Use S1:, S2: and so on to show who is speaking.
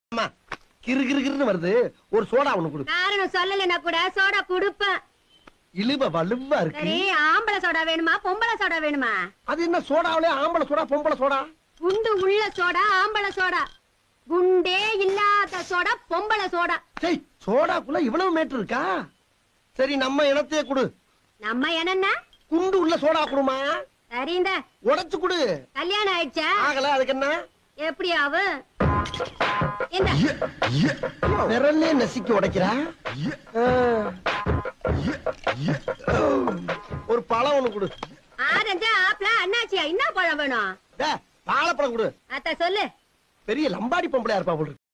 S1: அம்மா கிறு கிறு கிறுன்னு வருது ஒரு சோடா ஒண்ணு கொடு
S2: காரணம் சொல்லலைன்னா கூட சோடா குடுப்பேன்
S1: இழுவ வலுவா இருக்கு
S2: சரி ஆம்பளை சோடா வேணுமா பொம்பளை சோடா வேணுமா
S1: அது என்ன சோடாவிலே ஆம்பளை சோடா பொம்பளை சோடா
S2: குண்டு உள்ள சோடா ஆம்பளை சோடா குண்டே இல்லாத சோடா பொம்பளை சோடா
S1: சரி சோடாக்குள்ள இவ்வளவு மேட்டு இருக்கா சரி நம்ம இனத்தையே கொடு
S2: நம்ம என்னன்னா
S1: குண்டு உள்ள சோடா குடுமா
S2: சரி இந்த
S1: உடைச்சு கொடு
S2: கல்யாணம் ஆயிடுச்சா
S1: ஆகல அதுக்கு என்ன
S2: எப்படி ஆகும் இந்த
S1: விரல்லே நசுக்கி உடைக்கிறா ஆ. ஒரு பழம் ஒண்ணு கொடு
S2: ஆரஞ்சா ஆப்பிள அண்ணாச்சியா என்ன பழம் வேணும்
S1: டே, வாழைப்பழம் கொடு
S2: அத்த சொல்லு
S1: பெரிய லம்பாடி பொம்பளையா இருப்பா போல இருக்கு.